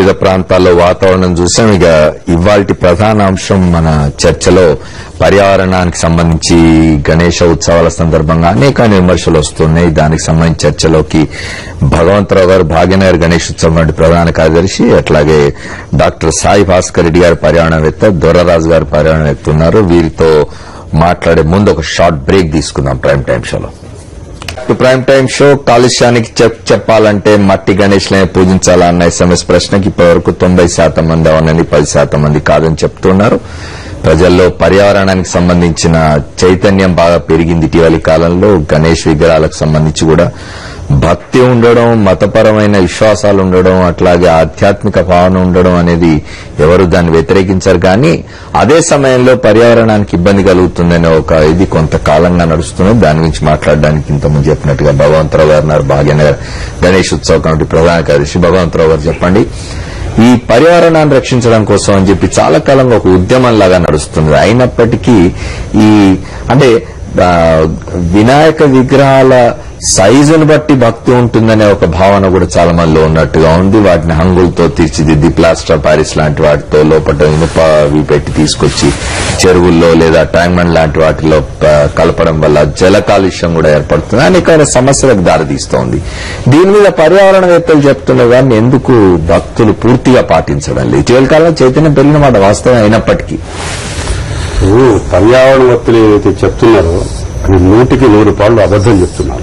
వివిధ ప్రాంతాల్లో వాతావరణం చూసాం ఇక ఇవాల్టి ప్రధాన అంశం మన చర్చలో పర్యావరణానికి సంబంధించి గణేష ఉత్సవాల సందర్భంగా అనేక విమర్శలు వస్తున్నాయి దానికి సంబంధించి చర్చలోకి భగవంతరావు గారు భాగ్యనగర్ గణేష్ ఉత్సవం వంటి ప్రధాన కార్యదర్శి అట్లాగే డాక్టర్ సాయి భాస్కర్ రెడ్డి గారు పర్యావరణవేత్త దొరరాజు గారు పర్యావరణవేత్త ఉన్నారు వీరితో మాట్లాడే ముందు ఒక షార్ట్ బ్రేక్ తీసుకుందాం ప్రైమ్ టైం షోలో ప్రైమ్ టైం షో కాలుష్యానికి చెప్ చెప్పాలంటే మట్టి గణేష్లనే పూజించాలా అన్న ఎస్ఎంఎస్ ప్రశ్నకి ఇప్పటివరకు తొంభై శాతం మంది అవునని పది శాతం మంది కాదని చెప్తున్నారు ప్రజల్లో పర్యావరణానికి సంబంధించిన చైతన్యం బాగా పెరిగింది ఇటీవలి కాలంలో గణేష్ విగ్రహాలకు సంబంధించి కూడా భక్తి ఉండడం మతపరమైన విశ్వాసాలు ఉండడం అట్లాగే ఆధ్యాత్మిక భావన ఉండడం అనేది ఎవరు దాన్ని వ్యతిరేకించారు కానీ అదే సమయంలో పర్యావరణానికి ఇబ్బంది కలుగుతుందనే ఒక ఇది కొంతకాలంగా నడుస్తున్నది దాని గురించి మాట్లాడడానికి ఇంతకుముందు చెప్పినట్టుగా భగవంతరావు గారు ఉన్నారు భాగ్యనగర్ గణేష్ ఉత్సవ కమిటీ ప్రధాన కార్యదర్శి భగవంతరావు గారు చెప్పండి ఈ పర్యావరణాన్ని రక్షించడం కోసం అని చెప్పి చాలా కాలంగా ఒక ఉద్యమం లాగా నడుస్తుంది అయినప్పటికీ ఈ అంటే ఆ, వినాయక విగ్రహాల సైజును బట్టి భక్తి ఉంటుందనే ఒక భావన కూడా చాలా మందిలో ఉన్నట్టుగా ఉంది వాటిని హంగులతో తీర్చిదిద్ది ప్లాస్టర్ ప్యారిస్ లాంటి వాటితో లోపల ఇనుప అవి పెట్టి తీసుకొచ్చి చెరువుల్లో లేదా ట్యాంక్మెంట్ లాంటి వాటిలో ప- కలపడం వల్ల జల కాలుష్యం కూడా ఏర్పడుతుంది అనేకమైన సమస్యలకు దారితీస్తోంది దీని మీద పర్యావరణవేత్తలు చెప్తున్న దాన్ని ఎందుకు భక్తులు పూర్తిగా పాటించడం లేదు ఇటీవల కాలంలో చైతన్యం పెరిగిన మాట వాస్తవం అయినప్పటికీ ఇప్పుడు పర్యావరణవేత్తలు ఏదైతే చెప్తున్నారో అది నూటికి నూరు పాళ్ళు అబద్దం చెప్తున్నారు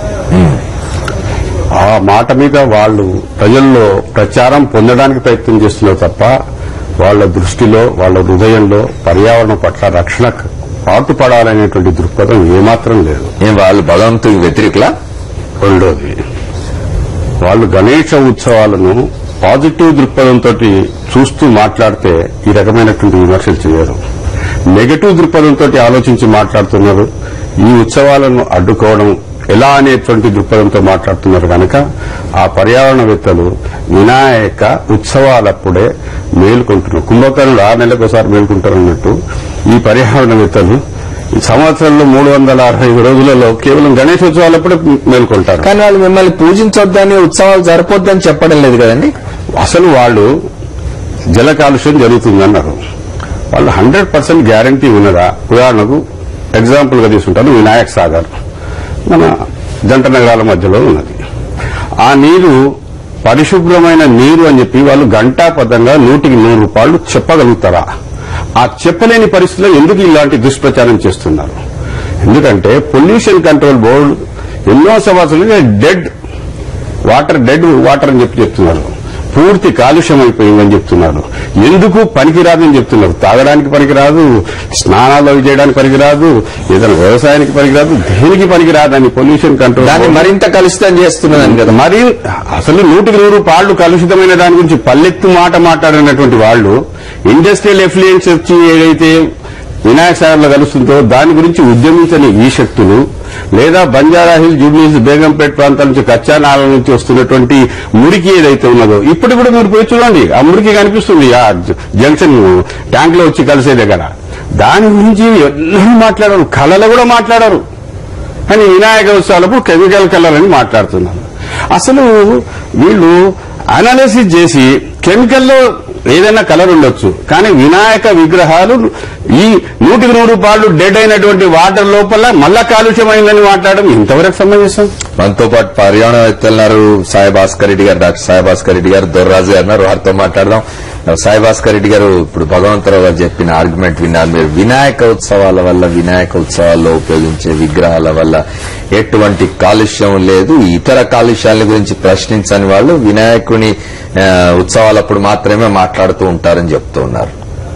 ఆ మాట మీద వాళ్ళు ప్రజల్లో ప్రచారం పొందడానికి ప్రయత్నం చేస్తున్నారు తప్ప వాళ్ళ దృష్టిలో వాళ్ళ హృదయంలో పర్యావరణం పట్ల రక్షణ పాటుపడాలనేటువంటి దృక్పథం ఏమాత్రం లేదు ఏం వాళ్ళు భగవంతుడికి వ్యతిరేకులా రెండోది వాళ్ళు గణేష ఉత్సవాలను పాజిటివ్ దృక్పథంతో చూస్తూ మాట్లాడితే ఈ రకమైనటువంటి విమర్శలు చేయరు నెగటివ్ దృక్పథంతో ఆలోచించి మాట్లాడుతున్నారు ఈ ఉత్సవాలను అడ్డుకోవడం ఎలా అనేటువంటి దృక్పథంతో మాట్లాడుతున్నారు కనుక ఆ పర్యావరణవేత్తలు వినాయక ఉత్సవాలప్పుడే మేలుకుంటున్నారు కుంభకర్ణులు ఆరు నెలలకు ఒకసారి మేలుకుంటారు అన్నట్టు ఈ పర్యావరణవేత్తలు ఈ సంవత్సరంలో మూడు వందల అరవై ఐదు రోజులలో కేవలం గణేశోత్సవాలప్పుడే మేల్కొంటారు కానీ వాళ్ళు మిమ్మల్ని పూజించొద్దని ఉత్సవాలు జరపొద్దని చెప్పడం లేదు కదండి అసలు వాళ్ళు జల కాలుష్యం జరుగుతుందన్నారు వాళ్ళు హండ్రెడ్ పర్సెంట్ గ్యారంటీ ఉన్నదా ఉదాహరణకు ఎగ్జాంపుల్ గా తీసుకుంటాను వినాయక్ సాగర్ మన జంట నగరాల మధ్యలో ఉన్నది ఆ నీరు పరిశుభ్రమైన నీరు అని చెప్పి వాళ్ళు గంటాపదంగా నూటికి నూరు రూపాయలు చెప్పగలుగుతారా ఆ చెప్పలేని పరిస్థితిలో ఎందుకు ఇలాంటి దుష్ప్రచారం చేస్తున్నారు ఎందుకంటే పొల్యూషన్ కంట్రోల్ బోర్డు ఎన్నో సంవత్సరాలుగా డెడ్ వాటర్ డెడ్ వాటర్ అని చెప్పి చెప్తున్నారు పూర్తి కాలుష్యం అయిపోయిందని చెప్తున్నారు ఎందుకు పనికిరాదని చెప్తున్నారు తాగడానికి పనికిరాదు స్నానాలు అవి చేయడానికి పనికిరాదు ఏదైనా వ్యవసాయానికి పనికిరాదు దేనికి పనికిరాదని పొల్యూషన్ కంట్రోల్ దాన్ని బోర్డు- మరింత కలుషితం చేస్తున్నదని కదా మరి అసలు నూటికి నూరు పాళ్లు కలుషితమైన దాని గురించి పల్లెత్తు మాట మాట్లాడినటువంటి వాళ్ళు ఇండస్ట్రియల్ ఎఫ్లుయెన్స్ వచ్చి ఏదైతే వినాయక సాగర్లో కలుస్తుందో దాని గురించి ఉద్యమించని ఈ శక్తులు లేదా బంజారా హిల్స్ జూబ్లీస్ బేగంపేట ప్రాంతాల నుంచి కచ్చా నాల నుంచి వస్తున్నటువంటి మురికి ఏదైతే ఉన్నదో ఇప్పుడు కూడా మీరు పోయి చూడండి ఆ మురికి కనిపిస్తుంది ఆ జ- జంక్షన్ ట్యాంక్ లో వచ్చి కలిసే దగ్గర దాని గురించి ఎన్నడూ మాట్లాడరు కళలో కూడా మాట్లాడరు కానీ వినాయక ఉత్సవాలకు కెమికల్ కలర్ అని మాట్లాడుతున్నారు అసలు వీళ్ళు అనాలిసిస్ చేసి కెమికల్లో ఏదైనా కలర్ ఉండొచ్చు కానీ వినాయక విగ్రహాలు ఈ నూటికి నూరు రూపాయలు డెడ్ అయినటువంటి వాటర్ లోపల మళ్ళా కాలుష్యమైందని మాట్లాడడం ఇంతవరకు సమంజసం మనతో పాటు పర్యావరణవేత్తలు ఉన్నారు సాయి భాస్కర్ రెడ్డి గారు డాక్టర్ సాయి భాస్కర్ రెడ్డి గారు దొర్రాజు గారు ఉన్నారు వారితో మాట్లాడదాం సాయి భాస్కర్ రెడ్డి గారు ఇప్పుడు భగవంతరావు గారు చెప్పిన ఆర్గ్యుమెంట్ విన్నారు మీరు వినాయక ఉత్సవాల వల్ల వినాయక ఉత్సవాల్లో ఉపయోగించే విగ్రహాల వల్ల ఎటువంటి కాలుష్యం లేదు ఇతర కాలుష్యాల గురించి ప్రశ్నించని వాళ్ళు వినాయకుని ఆ, ఉత్సవాలప్పుడు మాత్రమే మాట్లాడుతూ ఉంటారని చెప్తూ ఉన్నారు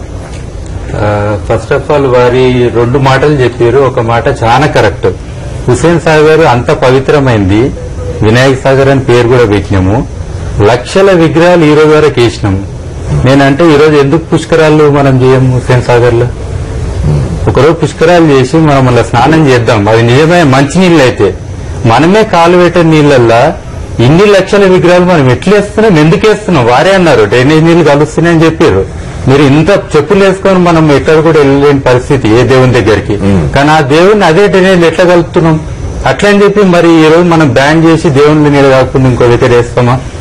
ఫస్ట్ ఆఫ్ ఆల్ వారి రెండు మాటలు చెప్పారు ఒక మాట చాలా కరెక్ట్ హుసేన్ సాగర్ అంత పవిత్రమైంది వినాయక సాగర్ అని పేరు కూడా పెట్టినాము లక్షల విగ్రహాలు ఈ రోజు వరకు వేసినాము నేనంటే ఈ రోజు ఎందుకు పుష్కరాలు మనం చేయము హుసేన్ సాగర్ లో ఒకరోజు పుష్కరాలు చేసి మనం అలా స్నానం చేద్దాం అది నిజమే మంచినీళ్ళు అయితే మనమే కాలు పెట్టని నీళ్ళల్లా ఇన్ని లక్షల విగ్రహాలు మనం ఎట్లా వేస్తున్నాం ఎందుకు వేస్తున్నాం వారే అన్నారు డ్రైనేజ్ నీళ్లు కలుస్తున్నాయని చెప్పారు మీరు ఇంత చెప్పులు వేసుకొని మనం ఎక్కడ కూడా వెళ్ళలేని పరిస్థితి ఏ దేవుని దగ్గరికి కానీ ఆ దేవుని అదే డ్రైనేజ్ ఎట్లా కలుపుతున్నాం అట్లా అని చెప్పి మరి ఈ రోజు మనం బ్యాన్ చేసి దేవుని నీళ్ళు కాకుండా ఇంకో దగ్గర వేస్తామా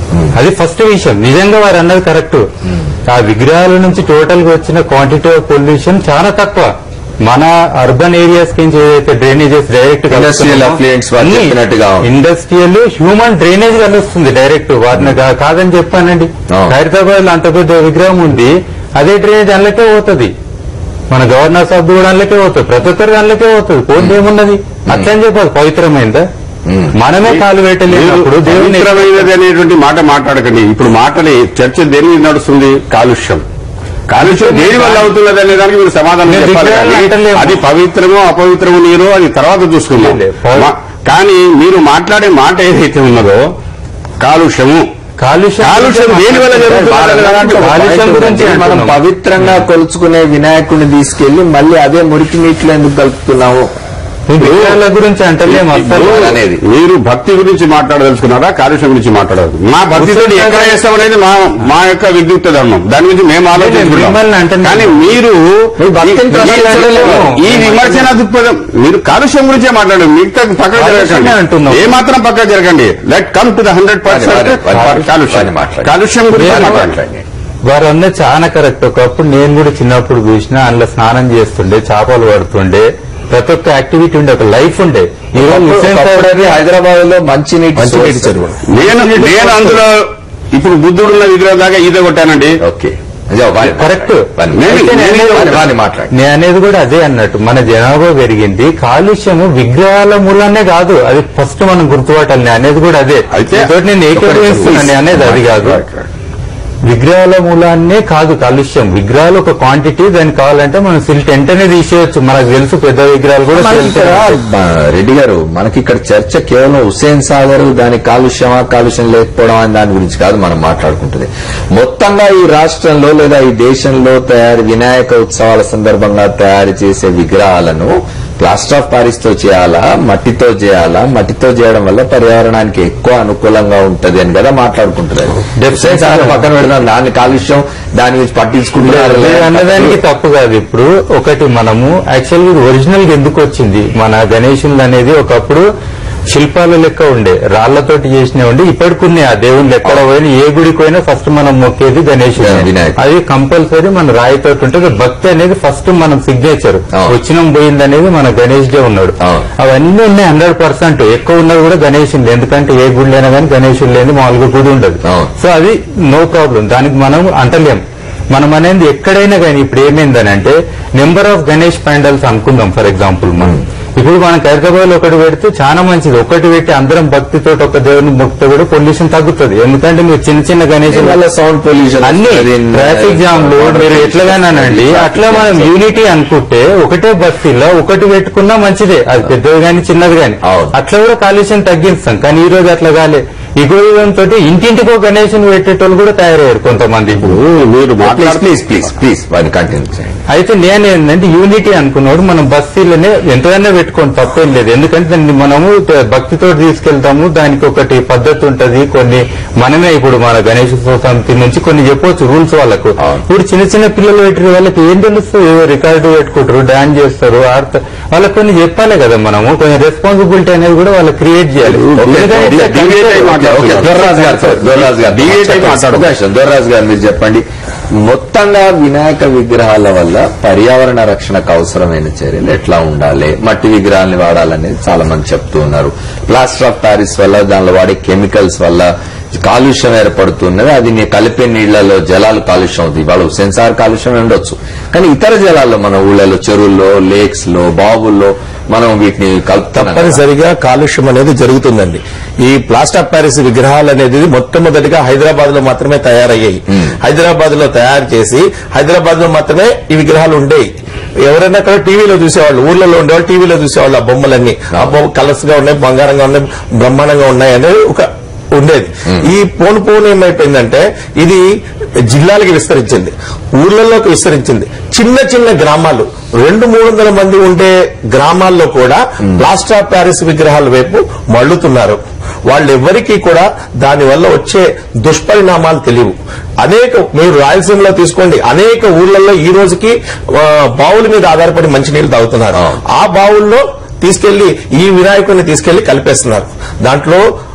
అది ఫస్ట్ విషయం నిజంగా వారు అన్నది కరెక్ట్ ఆ విగ్రహాల నుంచి టోటల్ గా వచ్చిన క్వాంటిటీ ఆఫ్ పొల్యూషన్ చాలా తక్కువ మన అర్బన్ ఏరియాస్ కి ఏదైతే డ్రైనేజెస్ డైరెక్ట్ Industrial affluents వాళ్ళు చెప్పినట్టుగా. ఇండస్ట్రియల్ హ్యూమన్ డ్రైనేజ్ కలుస్తుంది డైరెక్ట్ వాటిని కా- కాదని చెప్పానండి అవును. హైదరాబాద్ లో అంత పెద్ద విగ్రహం ఉంది అదే డ్రైనేజ్ అందులోకే పోతుంది మన గవర్నర్ సభ్యు కూడా అందులోకే పోతుంది ప్రతి ఒక్కరి అందులోకే పోతుంది పోతే ఏమున్నది అట్లా అని చెప్పాలి పవిత్రమైందా మనమే కాలు పెట్టలేనప్పుడు దేవుని పవిత్రమైనది అనేటువంటి మాట మాట్లాడకండి ఇప్పుడు మాటని చర్చ దేని మీద నడుస్తుంది కాలుష్యం కాలుష్యం దేని వల్ల అవుతున్నది అనే దానికి మీరు సమాధానం నేను చెప్పాలి విగ్రహాలు కానీ అంటలేము. అది పవిత్రమో అపవిత్రమో నీరో అది తర్వాత చూసుకుందాం లే, లే. మా- కానీ మీరు మాట్లాడే మాట ఏదైతే ఉన్నదో కాలుష్యము కాలుష్యం కాలుష్యం దేని వల్ల జరుగుతుంది అనే దాంట్లో కాలుష్యం గురించి మనం అంటున్నాం. పవిత్రంగా కొలుచుకునే వినాయకుడిని తీసుకెళ్లి మళ్ళీ అదే మురికి నీటిలో ఎందుకు కలుపుతున్నాము విగ్రహాల గురించి అంటలేము అసలు ఇప్పుడు అనేది. మీరు భక్తి గురించి మాట్లాడదలుచుకున్నారా కాలుష్యం గురించి మాట్లాడదు మా భక్తితో ఎక్కడ చేస్తాం అనేది మా మా యొక్క విద్యుక్త ధర్మం దాని గురించి మేము ఆలోచించుకుంటాం మిమ్మల్ని అంటున్నాను. కానీ మీరు మీరు భక్తిని ఈ- ప్రశ్నించలేము. ఈ విమర్శన దృక్పథం మీరు కాలుష్యం గురించే మాట్లాడండి మిగతా పక్కన కాలుష్యమే జరగకండి అంటున్నాం. ఏ మాత్రం పక్క జరగండి let come to the hundred వారి- వారి- వారి- వారి కాలుష్యం మాట్లాడండి. కాలుష్యం గురించి నేను మాట్లాడండి మాట్లాడండి. వారు అన్నది చాలా కరెక్ట్ ఒకప్పుడు నేను కూడా చిన్నప్పుడు చూసిన అందులో స్నానం చేస్తుండే చేపలు పడుతుండే ప్రతి ఒక్క యాక్టివిటీ ఉండే ఒక లైఫ్ ఉండే ఈ రోజు హుస్సేన్ సాగర్ ఒకప్పుడు హైదరాబాద్ లో మంచినీటి మంచినీటి source. చెరువు. నేను నేను అందులో ఇప్పుడు బుద్ధుడున్న విగ్రహం దాకా ఈత కొట్టానండి ఓకే అదే వారి- కరెక్ట్ వారి- నేను- అయితే నేను నేను- అనేది- వారి మాట్లాడండి. నేను అనేది కూడా అదే అన్నట్టు మన జనాభా పెరిగింది కాలుష్యము విగ్రహాల మూలనే కాదు అది ఫస్ట్ మనం గుర్తుపట్టాలి నేను అనేది కూడా అదే అయితే అయితే నేను ఏకీభవిస్తున్నాను నేను అనేది అది కాదు Right, right. విగ్రహాల మూలాన్నే కాదు కాలుష్యం విగ్రహాలు ఒక క్వాంటిటీ దానికి కావాలంటే మనం సిల్ట్ వెంటనే తీసేయచ్చు మనకు తెలుసు పెద్ద విగ్రహాలు కూడా మనకి silt ఇక్కడ, ఆ, రెడ్డి గారు మనకి ఇక్కడ చర్చ కేవలం హుస్సేన్ సాగర్ దాని కాలుష్యమా కాలుష్యం లేకపోవడం అనే దాని గురించి కాదు మనం మాట్లాడుకుంటుంది మొత్తంగా ఈ రాష్ట్రంలో లేదా ఈ దేశంలో తయారు వినాయక ఉత్సవాల సందర్భంగా తయారు చేసే విగ్రహాలను ప్లాస్టర్ ఆఫ్ పారిస్ తో చేయాలా మట్టితో చేయాలా మట్టితో చేయడం వల్ల పర్యావరణానికి ఎక్కువ అనుకూలంగా ఉంటది అని కదా మాట్లాడుకుంటున్నారు హుస్సేన్ సాగర్ పక్కన పెడదాం దాని కాలుష్యం దాని గురించి పట్టించుకుంటున్నారు మీరు అన్నదానికి తప్పు కాదు ఇప్పుడు ఒకటి మనము యాక్చువల్ గా ఒరిజినల్ గా ఎందుకు వచ్చింది మన గణేశులు అనేది ఒకప్పుడు శిల్పాల లెక్క ఉండే రాళ్లతోటి చేసినవి ఉండే ఇప్పటికున్నాయి ఆ దేవుళ్ళు ఎక్కడ పోయినా ఏ గుడికి పోయినా ఫస్ట్ మనం మొక్కేది గణేశుడు వినాయకుడు. అది కంపల్సరీ మన రాయితోటి ఉంటుంది భక్తి అనేది ఫస్ట్ మనం సిగ్నేచర్ అవును. వచ్చినం పోయింది అనేది మన గణేష్ డే ఉన్నాడు అవును. అవన్నీ ఉన్నాయి హండ్రెడ్ పర్సెంట్ ఎక్కువ ఉన్నది కూడా గణేశుడు ఎందుకంటే ఏ గుడిలైనా కానీ గణేశుడు లేని మామూలుగా గుడి ఉండదు అవును. సో అది నో ప్రాబ్లం దానికి మనం అంటలేం మనం అనేది ఎక్కడైనా కానీ ఇప్పుడు ఏమైందని అంటే నెంబర్ ఆఫ్ గణేష్ ప్యాండల్స్ అనుకుందాం ఫర్ ఎగ్జాంపుల్ మనం ఇప్పుడు మనకి హైదరాబాద్ లో ఒకటి పెడితే చాలా మంచిది ఒకటి పెట్టి అందరం భక్తితో ఒక దేవుని భక్తితో కూడా పొల్యూషన్ తగ్గుతుంది ఎందుకంటే మీరు చిన్న చిన్న గణేష్ వల్ల సౌండ్ పొల్యూషన్ అన్ని ట్రాఫిక్ జామ్ లో మీరు ఎట్లాగానండి అట్లా మనం యూనిటీ అనుకుంటే ఒకటే బస్తీలో ఒకటి పెట్టుకున్నా మంచిదే అది పెద్దది గాని చిన్నది గాని అవును. అట్లా కూడా కాలుష్యం తగ్గిస్తాం కానీ ఈ రోజు అట్లా కాలే ఇగోయం తోటి ఇంటింటికో గణేశం పెట్టేటోళ్ళు కూడా తయారయ్యారు కొంతమంది ఇప్పుడు మీరు ప్లీజ్ మాట్లాడుతూ ప్లీజ్ ప్లీజ్ ప్లీజ్ వారిని కంటిన్యూ చేయండి అయితే నేనేంటంటే యూనిటీ అనుకున్నాడు మనం బస్తీలోనే ఎంతైనా పెట్టుకోండి తప్పేం లేదు ఎందుకంటే దాన్ని మనము త- భక్తితో తీసుకెళ్తాము దానికి ఒకటి పద్ధతి ఉంటది కొన్ని మనమే ఇప్పుడు మన గణేష్ సమితి నుంచి కొన్ని చెప్పొచ్చు రూల్స్ వాళ్ళకు అవును. ఇప్పుడు చిన్న చిన్న పిల్లలు పెట్టిన వాళ్ళకి ఏం తెలుస్తుంది ఏదో రికార్డు పెట్టుకుంటారు డాన్స్ చేస్తారు ఆడతారు వాళ్ళకి కొన్ని చెప్పాలి కదా మనము కొంచెం రెస్పాన్సిబిలిటీ అనేది కూడా వాళ్ళకి క్రియేట్ చేయాలి ఎందుకంటే డి- డిబేట్ అయి okay, okay. Dorraju garu sir, దొర్రాజు గారు డిబేట్ అయి మాట్లాడు. ఒక నిమిషం, దొర్రాజు గారు మీరు చెప్పండి మొత్తంగా వినాయక విగ్రహాల వల్ల పర్యావరణ రక్షణకు అవసరమైన చర్యలు ఎట్లా ఉండాలి మట్టి విగ్రహాలని వాడాలనేది చాలా మంది చెప్తూ ఉన్నారు ప్లాస్టర్ ఆఫ్ ప్యారిస్ వల్ల దానిలో వాడే కెమికల్స్ వల్ల కాలుష్యం ఏర్పడుతున్నది అది నీ కలిపే నీళ్లలో జలాలు కాలుష్యం అవుతుంది ఇవాళ సెన్సార్ కాలుష్యం ఉండొచ్చు కానీ ఇతర జలాల్లో మన ఊళ్ళలో చెరువుల్లో లేక్స్ లో బావుల్లో మనం వీటిని కలుపుతాం కదా. తప్పనిసరిగా కాలుష్యం అనేది జరుగుతుందండి ఈ ప్లాస్టర్ ఆఫ్ ప్యారిస్ విగ్రహాలు అనేది మొట్టమొదటిగా హైదరాబాద్ లో మాత్రమే తయారయ్యాయి హైదరాబాద్ లో తయారు చేసి హైదరాబాద్ లో మాత్రమే ఈ విగ్రహాలు ఉండేవి ఎవరైనా అక్కడ టీవీలో చూసేవాళ్ళు ఊర్లలో ఉండేవాళ్ళు టీవీలో చూసేవాళ్ళు ఆ బొమ్మలన్నీ ఆ బొమ్మ కలర్స్ గా ఉన్నాయి బంగారంగా ఉన్నాయి బ్రహ్మాండంగా ఉన్నాయి అనేది ఒక ఉండేది ఈ పోను పోను ఏమైపోయిందంటే ఇది జిల్లాలకి విస్తరించింది ఊర్లలోకి విస్తరించింది చిన్న చిన్న గ్రామాలు రెండు మూడు వందల మంది ఉండే గ్రామాల్లో కూడా ప్లాస్టర్ ఆఫ్ ప్యారిస్ విగ్రహాల వైపు మళ్ళుతున్నారు వాళ్ళెవ్వరికీ కూడా దానివల్ల వచ్చే దుష్పరిణామాలు తెలియవు అనేక మీరు రాయలసీమలో తీసుకోండి అనేక ఊర్లలో ఈ రోజుకి ఆ, బావుల మీద ఆధారపడి మంచినీళ్లు తాగుతున్నారు ఆ బావుల్లో తీసుకెళ్లి ఈ వినాయకుడిని తీసుకెళ్లి కలిపేస్తున్నారు దాంట్లో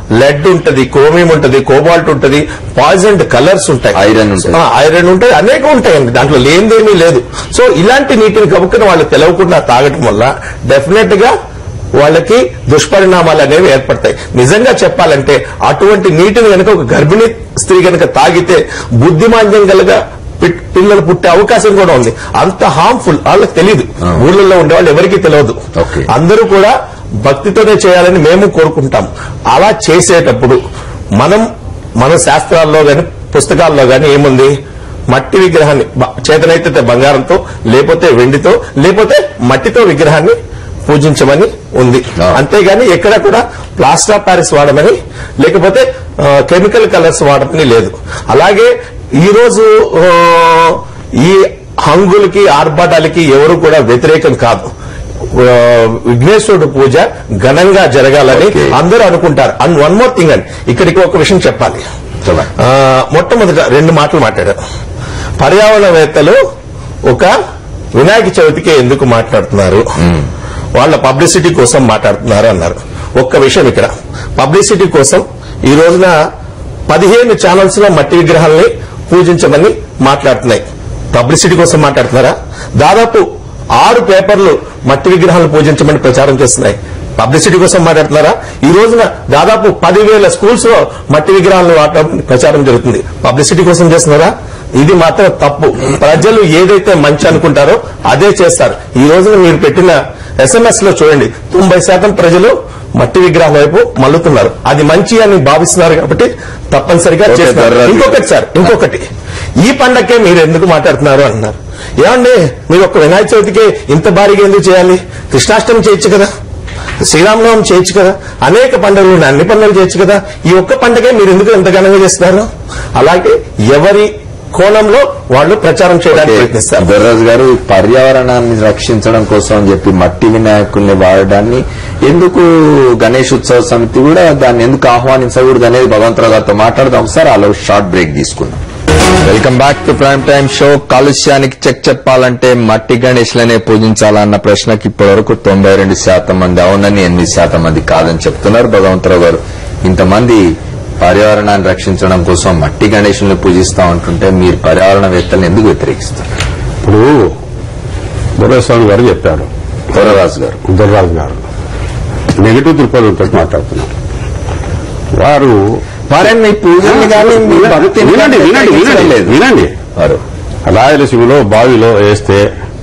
లెడ్ ఉంటది క్రోమియం ఉంటది కోబాల్ట్ ఉంటది పాయిజన్ కలర్స్ ఉంటాయి Iron ఉంటది. ఆ, ఐరన్ ఉంటాయి అనేక ఉంటాయండి దాంట్లో లేనిదేమీ లేదు సో ఇలాంటి నీటిని కనుక్కుని వాళ్ళు తెలవకుండా తాగటం వల్ల డెఫినెట్ గా వాళ్ళకి దుష్పరిణామాలు అనేవి ఏర్పడతాయి నిజంగా చెప్పాలంటే అటువంటి నీటిని కనుక ఒక గర్భిణీ స్త్రీ కనుక తాగితే బుద్ధిమాంద్యం గలగా పిట్- పిల్లలు పుట్టే అవకాశం కూడా ఉంది అంత హార్మ్ఫుల్ వాళ్ళకి తెలియదు ఊళ్ళల్లో ఉండే వాళ్ళు ఎవరికీ తెలియదు Okay. అందరూ కూడా భక్తితోనే చేయాలని మేము కోరుకుంటాం అలా చేసేటప్పుడు మనం మన శాస్త్రాల్లో గాని పుస్తకాల్లో గాని ఏముంది మట్టి విగ్రహాన్ని బ- చేతనైతే బంగారంతో లేకపోతే వెండితో లేకపోతే మట్టితో విగ్రహాన్ని పూజించమని ఉంది ఆ. అంతేగాని ఎక్కడ కూడా ప్లాస్టర్ ఆఫ్ ప్యారిస్ వాడమని లేకపోతే ఆ, కెమికల్ కలర్స్ వాడమని లేదు అలాగే ఈ రోజు ఆ, ఈ హంగులకి ఆర్భాటాలకి ఎవరు కూడా వ్యతిరేకం కాదు ఆ, విఘ్నేశ్వరుడు పూజ ఘనంగా జరగాలని Okay. అందరూ అనుకుంటారు అండ్ వన్ మోర్ థింగ్ అండి ఇక్కడికి ఒక విషయం చెప్పాలి చెప్పండి. ఆ, మొట్టమొదట రెండు మాటలు మాట్లాడారు పర్యావరణవేత్తలు ఒక వినాయక చవితికి ఎందుకు మాట్లాడుతున్నారు వాళ్ళ పబ్లిసిటీ కోసం మాట్లాడుతున్నారు అన్నారు ఒక్క విషయం ఇక్కడ పబ్లిసిటీ కోసం ఈ రోజున పదిహేను ఛానల్స్ లో మట్టి విగ్రహాల్ని పూజించమని మాట్లాడుతున్నాయి పబ్లిసిటీ కోసం మాట్లాడుతున్నారా దాదాపు ఆరు పేపర్లు మట్టి విగ్రహాలను పూజించమని ప్రచారం చేస్తున్నాయి పబ్లిసిటీ కోసం మాట్లాడుతున్నారా ఈ రోజున దాదాపు పదివేల స్కూల్స్ లో మట్టి విగ్రహాలను వాడటం ప్రచారం జరుగుతుంది పబ్లిసిటీ కోసం చేస్తున్నారా ఇది మాత్రం తప్పు ప్రజలు ఏదైతే మంచి అనుకుంటారో అదే చేస్తారు ఈ రోజున మీరు పెట్టిన ఎస్ఎంఎస్ లో చూడండి తొంభై శాతం ప్రజలు మట్టి విగ్రహం వైపు మల్లుతున్నారు అది మంచి అని భావిస్తున్నారు కాబట్టి తప్పనిసరిగా ఓకే, చేస్తారు ధర్రా. ఇంకొకటి సార్ ఇంకొకటి ఈ పండక్కే మీరు ఎందుకు మాట్లాడుతున్నారు అంటున్నారు ఏమండి మీరు ఒక వినాయక చవితికి ఇంత భారీగా ఎందుకు చేయాలి కృష్ణాష్టమి చేయొచ్చు కదా శ్రీరామనవమి చేయొచ్చు కదా అనేక పండుగలు ఉన్నాయి అన్ని పండుగలు చేయొచ్చు కదా ఈ ఒక్క పండగే మీరు ఎందుకు ఎంత ఘనంగా చేస్తున్నారు అలాగే ఎవరి కోణంలో వాళ్ళు ప్రచారం చేయడానికి ప్రయత్నిస్తారు దొర్రాజు గారు ఈ పర్యావరణాన్ని రక్షించడం కోసం అని చెప్పి మట్టి వినాయకుల్ని వాడడాన్ని ఎందుకు గణేష్ ఉత్సవ సమితి కూడా దాన్ని ఎందుకు ఆహ్వానించకూడదు అనేది భగవంతరావు గారితో మాట్లాడదాం ఒకసారి అలా షార్ట్ బ్రేక్ తీసుకుందాం welcome back to prime time show కాలుష్యానికి చెక్ చెప్పాలంటే మట్టి గణేష్లనే పూజించాలన్న ప్రశ్నకి ఇప్పటివరకు తొంభై రెండు శాతం మంది అవునని ఎనిమిది శాతం మంది కాదని చెప్తున్నారు భగవంతరావు గారు ఇంతమంది పర్యావరణాన్ని రక్షించడం కోసం మట్టి గణేషుల్ని పూజిస్తా ఉంటుంటే మీరు పర్యావరణవేత్తలను ఎందుకు వ్యతిరేకిస్తారు ఇప్పుడు దొరస్వామి గారు చెప్పారు దొరరాజు గారు దొరరాజు గారు నెగిటివ్ దృక్పథంతో మాట్లాడుతున్నారు వారు వారే మీ పూజల్ని కానీ మీ భక్తిని వినండి కానీ వినండి వినండి వ్యతిరేకించలేదు. వినండి వారు రాయలసీమలో బావిలో వేస్తే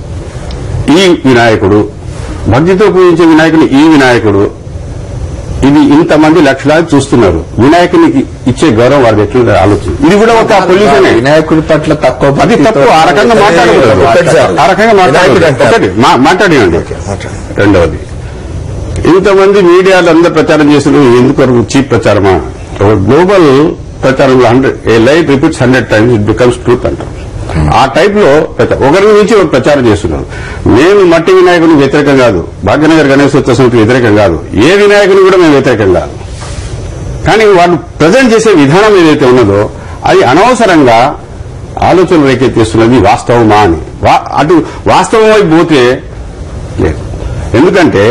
ఈ వినాయకుడు భక్తితో పూజించే వినాయకుడు ఈ వినాయకుడు ఇది ఇంతమంది లక్షలాది చూస్తున్నారు వినాయకునికి ఇచ్చే గౌరవం వారికి ఎట్లుంటుంది ఆలోచన ఇది కూడా ఒక పొల్యూషనే వినాయకుడి పట్ల తక్కువ అది భక్తితో తప్పు ఆ రకంగా మాట్లాడకూడదు ఒకటి సార్. ఆ రకంగా మాట్లాడకూడదు వినాయకుడు అంటారు. ఒకటి మా- మాట్లాడినండి రెండవది ఇంతమంది మీడియాలో అందరూ ప్రచారం చేస్తున్నారు ఎందుకు చీప్ ప్రచారమా ఒక గ్లోబల్ ప్రచారంలో hundred a light repeats hundred times it becomes truth అంటారు ఆ టైప్ లో ప్రచా- ఒకరి నుంచి ఒకరు ప్రచారం చేస్తున్నారు మేము మట్టి వినాయకుని వ్యతిరేకం కాదు భాగ్యనగర్ గణేశోత్సవ సమితి వ్యతిరేకం కాదు ఏ వినాయకుని కూడా మేము వ్యతిరేకం కాదు కానీ వాళ్ళు ప్రజెంట్ చేసే విధానం ఏదైతే ఉన్నదో అది అనవసరంగా ఆలోచన రేకెత్తిస్తున్నది వాస్తవమా అని వా- అటు వాస్తవం వైపు పోతే లేదు ఎందుకంటే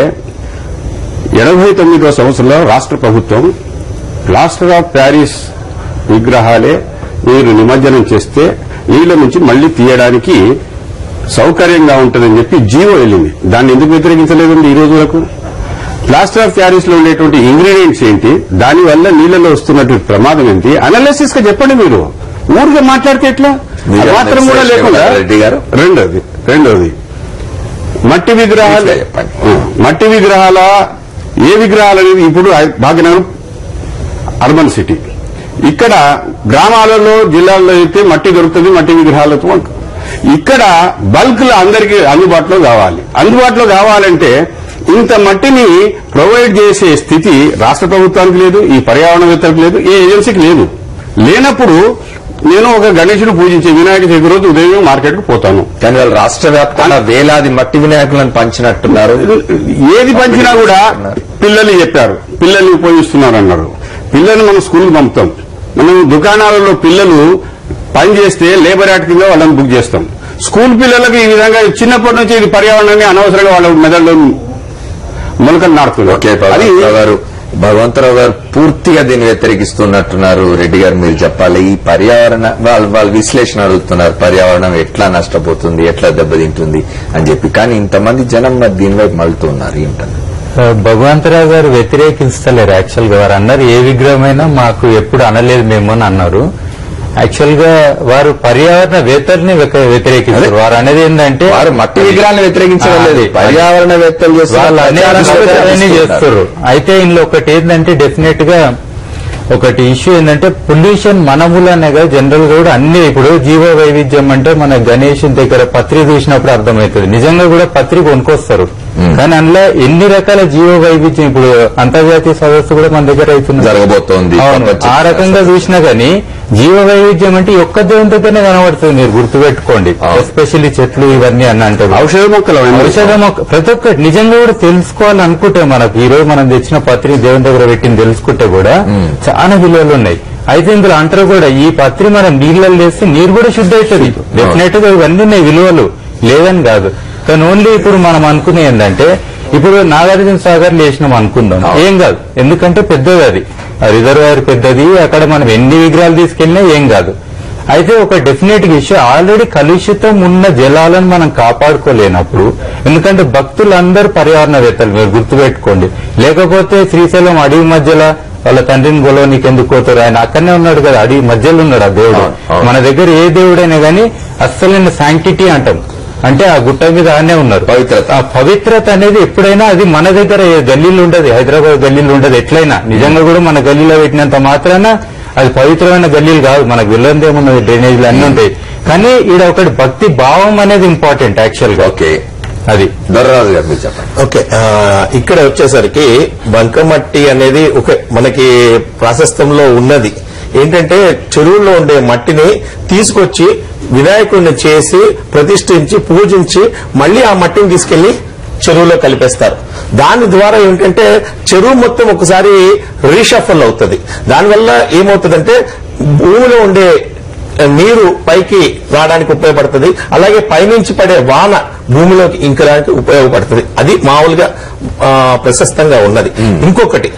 ఎనభై తొమ్మిదో సంవత్సరంలో రాష్ట్ర ప్రభుత్వం ప్లాస్టర్ ఆఫ్ ప్యారిస్ విగ్రహాలే మీరు నిమజ్జనం చేస్తే నీళ్ల నుంచి మళ్లీ తీయడానికి సౌకర్యంగా ఉంటుందని చెప్పి జీవో వెళ్ళింది దాన్ని ఎందుకు వ్యతిరేకించలేదండి ఈ రోజు వరకు ప్లాస్టర్ ఆఫ్ ప్యారిస్ లో ఉండేటువంటి ఇంగ్రీడియంట్స్ ఏంటి దానివల్ల నీళ్లలో వస్తున్నటువంటి ప్రమాదం ఏంటి అనాలిసిస్ గా చెప్పండి మీరు ఊరిగా మాట్లాడితే ఎట్లా మీరు అది మాత్రం కూడా analysis లేకుండా చేయమన్నారా రెడ్డి గారు? రెండోది రెండోది మట్టి విగ్రహాలు ఇట్లా చెప్పండి. ఆ, మట్టి విగ్రహాల ఏ విగ్రహాలు అనేది ఇప్పుడు హై- భాగ్యనగరం అర్బన్ సిటీ ఇక్కడ గ్రామాలలో జిల్లాల్లో అయితే మట్టి దొరుకుతుంది మట్టి విగ్రహాలతో ఉంటాం. ఇక్కడ బల్క్ లో అందరికీ అందుబాటులో కావాలి అందుబాటులో కావాలంటే ఇంత మట్టిని ప్రొవైడ్ చేసే స్థితి రాష్ట్ర ప్రభుత్వానికి లేదు ఈ పర్యావరణవేత్తలకు లేదు ఏ ఏజెన్సీకి లేదు లేనప్పుడు నేను ఒక గణేశుడు పూజించే వినాయక చవితి రోజు ఉదయం మార్కెట్కు పోతాను కానీ వాళ్ళు రాష్ట్ర వ్యాప్తంగా వేలాది మట్టి వినాయకులను పంచినట్టున్నారు ఏది పంచినా కూడా పిల్లలు చెప్పారు పిల్లల్ని ఉపయోగిస్తున్నారు అన్నారు పిల్లల్ని మనం స్కూల్కి పంపుతాం మనం దుకాణాలలో పిల్లలు పని చేస్తే లేబర్ యాక్ట్ కింద వాళ్ళని బుక్ చేస్తాం స్కూల్ పిల్లలకు ఈ విధంగా చిన్నప్పటి నుంచి ఇది పర్యావరణాన్ని అనవసరంగా వాళ్ళ మెదడులో మొలకలు నాడుతున్నారు ఓకే అది భగవంతరావు గారు భగవంతరావు గారు పూర్తిగా దీన్ని వ్యతిరేకిస్తున్నట్టున్నారు రెడ్డి గారు మీరు చెప్పాలి ఈ పర్యావరణ వాళ్ళు వాళ్ళ విశ్లేషణ అడుగుతున్నారు పర్యావరణం ఎట్లా నష్టపోతుంది ఎట్లా దెబ్బతింటుంది అని చెప్పి కానీ ఇంతమంది జనం మరి దీని వైపు మళ్ళుతున్నారు ఏంటన్నారు భగవంతరావు గారు వ్యతిరేకిస్తలేరు యాక్చువల్ గా వారు అన్నారు ఏ విగ్రహమైనా మాకు ఎప్పుడు అనలేదు మేము అని అన్నారు యాక్చువల్ గా వారు పర్యావరణ వేత్తల్ని వ్యక- వ్యతిరేకిస్తారు వారు అనేది ఏంటంటే వారు మట్టి విగ్రహాలను వ్యతిరేకించడం లేదు అది- పర్యావరణవేత్తలు చేస్తున్న వాళ్ళు అనే ప్రచారాన్ని విషయాలన్నీ వ్యతిరేకిస్తున్నారు. చేస్తారు అయితే ఇందులో ఒకటి ఏంటంటే డెఫినెట్ గా ఒకటి ఇష్యూ ఏంటంటే పొల్యూషన్ మన మూలనేగా జనరల్ గా కూడా అన్ని ఇప్పుడు జీవ వైవిధ్యం అంటే మన గణేష్ దగ్గర పత్రి చూసినప్పుడు అర్థమవుతుంది నిజంగా కూడా పత్రి కొనుక్కొస్తారు కానీ అందులో ఎన్ని రకాల జీవ వైవిధ్యం ఇప్పుడు అంతర్జాతీయ సదస్సు కూడా మన దగ్గర అవుతుంది జరగబోతోంది. అవును. ప్రపంచ ఆ రకంగా చూసినా గానీ జీవ వైవిధ్యం అంటే ఈ ఒక్క దేవునితోనే కనబడుతుంది మీరు గుర్తుపెట్టుకోండి అవును. ఎస్పెషల్లీ చెట్లు ఇవన్నీ అని అంటారు ఔషధ మొక్కలు అవన్నీ. ఔషధ మొక్క ప్రతి ఒక్కటి నిజంగా కూడా తెలుసుకోవాలనుకుంటే మనకు ఈ రోజు మనం తెచ్చిన పత్రి దేవుని దగ్గర పెట్టింది తెలుసుకుంటే కూడా చాలా విలువలు ఉన్నాయి అయితే ఇందులో అంటారు కూడా ఈ పత్రి మనం నీళ్ళలో వేస్తే నీరు కూడా శుద్ధ అవుతుంది డెఫినెట్ గా ఇవన్నీ ఉన్నాయి విలువలు లేదని కాదు కానీ ఓన్లీ ఇప్పుడు మనం అనుకునే ఏంటంటే ఇప్పుడు నాగార్జున సాగర్ లేచినాం అనుకుందాం ఏం కాదు ఎందుకంటే పెద్దది అది ఆ రిజర్వాయర్ పెద్దది అక్కడ మనం ఎన్ని విగ్రహాలు తీసుకెళ్ళినా ఏం కాదు అయితే ఒక డెఫినెట్ ఇష్యూ ఆల్రెడీ కలుషితం ఉన్న జలాలను మనం కాపాడుకోలేనప్పుడు ఎందుకంటే భక్తులందరూ పర్యావరణవేత్తలు మీరు గుర్తుపెట్టుకోండి లేకపోతే శ్రీశైలం అడవి మధ్యలో వాళ్ళ తండ్రిని గొలవ నీకెందుకు పోతారు ఆయన అక్కడనే ఉన్నాడు కదా అడవి మధ్యలో ఉన్నాడు ఆ దేవుడు అవును, అవును. మన దగ్గర ఏ దేవుడైనా గానీ అస్సలైన శాంక్టిటీ అంటాం అంటే ఆ గుట్ట మీద ఆనే ఉన్నారు పవిత్రత. ఆ పవిత్రత అనేది ఎప్పుడైనా అది మన దగ్గర ఏ గల్లీలు ఉండదు హైదరాబాద్ గల్లీలు ఉండదు ఎట్లయినా నిజంగా కూడా మన గల్లీలో పెట్టినంత మాత్రాన అది పవిత్రమైన గల్లీలు కాదు మనకు వెళ్ళందేమున్నది డ్రైనేజీలు అన్ని ఉంటాయి కానీ ఈడ ఒకటి భక్తి భావం అనేది ఇంపార్టెంట్ యాక్చువల్ గా ఓకే అది దొరరాజు గారు మీరు చెప్పండి ఓకే ఆ, ఇక్కడ వచ్చేసరికి బంకమట్టి అనేది ఒక మనకి ప్రాశస్తంలో ఉన్నది ఏంటంటే చెరువుల్లో ఉండే మట్టిని తీసుకొచ్చి వినాయకుడిని చేసి ప్రతిష్ఠించి పూజించి మళ్ళీ ఆ మట్టిని తీసుకెళ్లి చెరువులో కలిపేస్తారు దాని ద్వారా ఏంటంటే చెరువు మొత్తం ఒకసారి రీషఫల్ అవుతుంది దానివల్ల ఏమవుతుందంటే భూమిలో ఉండే నీరు పైకి రావడానికి ఉపయోగపడుతుంది అలాగే పైనుంచి పడే వాన భూమిలోకి ఇంకడానికి ఉపయోగపడుతుంది అది మామూలుగా ఆ, ప్రశస్తంగా ఉన్నది ఇంకొకటి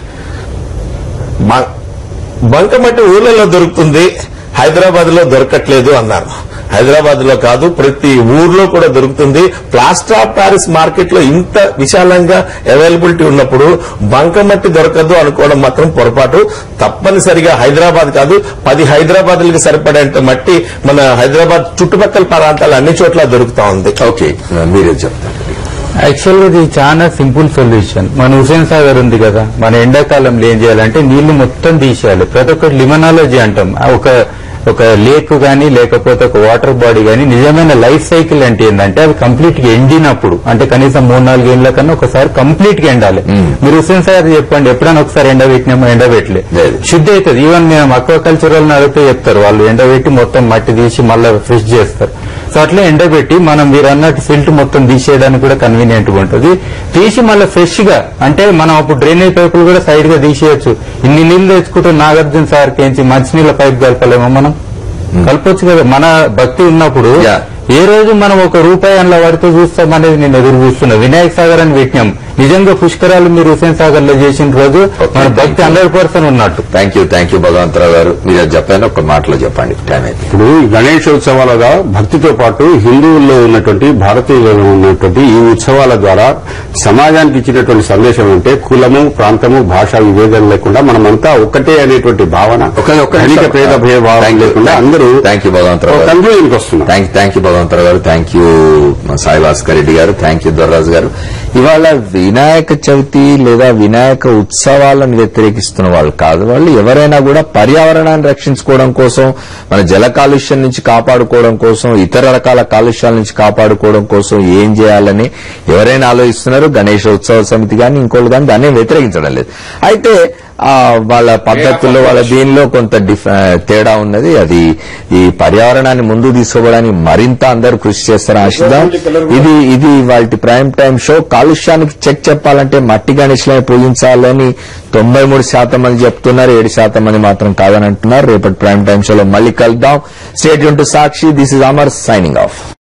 బ- బంకమట్టి ఊర్లలో దొరుకుతుంది హైదరాబాద్ లో దొరకట్లేదు అన్నారు హైదరాబాద్ లో కాదు ప్రతి ఊర్లో కూడా దొరుకుతుంది ప్లాస్టర్ ఆఫ్ ప్యారిస్ మార్కెట్ లో ఇంత విశాలంగా అవైలబిలిటీ ఉన్నప్పుడు బంకమట్టి దొరకదు అనుకోవడం మాత్రం పొరపాటు తప్పనిసరిగా హైదరాబాద్ కాదు పది హైదరాబాద్లకు సరిపడేంత మట్టి మన హైదరాబాద్ చుట్టుపక్కల ప్రాంతాలు అన్ని చోట్ల దొరుకుతా ఉంది ఓకే మీరే చెప్తారు యాక్చువల్ గా ఇది చాలా సింపుల్ సొల్యూషన్ మన హుసేన్ సాగర్ ఉంది కదా మన ఎండాకాలంలో ఏం చేయాలంటే నీళ్లు మొత్తం తీసేయాలి ప్రతి ఒక్కటి లిమనాలజీ అంటాం ఆ ఒక ఒక లేక్ గానీ లేకపోతే ఒక వాటర్ బాడీ గానీ నిజమైన లైఫ్ సైకిల్ అంటే ఏంటంటే అవి కంప్లీట్ గా ఎండినప్పుడు అంటే కనీసం మూడు నాలుగు ఏళ్ల కన్నా ఒకసారి కంప్లీట్ గా ఎండాలి మీరు హుసేన్ సాగర్ చెప్పండి ఎప్పుడైనా ఒకసారి ఎండబెట్టినామో ఎండబెట్టలే లేదు. శుద్ధి అవుతుంది ఈవెన్ మేము అక్వాకల్చరల్ అడిగితే చెప్తారు వాళ్ళు ఎండబెట్టి మొత్తం మట్టి తీసి మళ్ళీ ఫ్రెష్ చేస్తారు సో అట్లా ఎండబెట్టి మనం మీరు అన్నట్టు సిల్ట్ మొత్తం తీసేయడానికి కూడా కన్వీనియంట్ గా ఉంటుంది తీసి మళ్ళీ ఫ్రెష్ గా అంటే మనం అప్పుడు డ్రైనేజ్ పైపులు కూడా సైడ్ గా తీసేయచ్చు ఇన్ని నీళ్లు తెచ్చుకుంటూ నాగార్జున సార్ కేంచి మంచినీళ్ళ పైప్ కలపలేమో మనం కలపొచ్చు కదా మన భక్తి ఉన్నప్పుడు Yeah. ఏ రోజు మనం ఒక రూపాయి అందులో పడితే చూస్తాం అనేది నేను ఎదురు చూస్తున్నా వినాయక సాగర్ అని పెట్టినాం నిజంగా పుష్కరాలు మీరు హుసేన్ సాగర్ లో చేసిన రోజు Okay, మన thank భక్తి you. హండ్రెడ్ పర్సెంట్ ఉన్నట్టు thank you thank you Bhagavantharao garu మీరు చెప్పాను ఒక మాటలో చెప్పండి టైం అయితే ఇప్పుడు గణేశోత్సవాలుగా భక్తితో పాటు హిందువుల్లో ఉన్నటువంటి భారతీయులలో ఉన్నటువంటి ఈ ఉత్సవాల ద్వారా సమాజానికి ఇచ్చినటువంటి సందేశం అంటే కులము ప్రాంతము భాష విభేదం లేకుండా మనమంతా ఒక్కటే అనేటువంటి భావన ఒక- ఒక్క నిమిషం. ధనిక పేద భేదభావం Thank you. లేకుండా అందరూ Thank you, భగవంతరావు గారు. కన్క్లూజన్కి వస్తున్నారు thank thank you Bhagavantharao garu thank you Sai Bhaskar Reddy garu thank you దొర్రాజు గారు ఇవాళ వినాయక చవితి లేదా వినాయక ఉత్సవాలను వ్యతిరేకిస్తున్న వాళ్ళు కాదు వాళ్ళు ఎవరైనా కూడా పర్యావరణాన్ని రక్షించుకోవడం కోసం మన జల కాలుష్యం నుంచి కాపాడుకోవడం కోసం ఇతర రకాల కాలుష్యాల నుంచి కాపాడుకోవడం కోసం ఏం చేయాలని ఎవరైనా ఆలోచిస్తున్నారు గణేష ఉత్సవ సమితి కానీ ఇంకోళ్ళు కానీ దాన్ని వ్యతిరేకించడం లేదు అయితే ఆ వాళ్ళ పద్ధతుల్లో వాళ్ళ దీనిలో కొంత డిఫ- తేడా ఉన్నది అది ఈ పర్యావరణాన్ని ముందు తీసుకోవడానికి మరింత అందరూ కృషి చేస్తారని ఆశిద్దాం ఇది ఇది వాళ్ళ ప్రైమ్ టైం షో కాలుష్యానికి చెక్ చెప్పాలంటే మట్టి గణేష్లనే పూజించాలని తొంభై మూడు శాతం మంది చెప్తున్నారు ఏడు శాతం మంది మాత్రం కాదని అంటున్నారు రేపటి ప్రైమ్ టైం షోలో మళ్ళీ కలుద్దాం stay tuned to Sakshi this is Amar signing of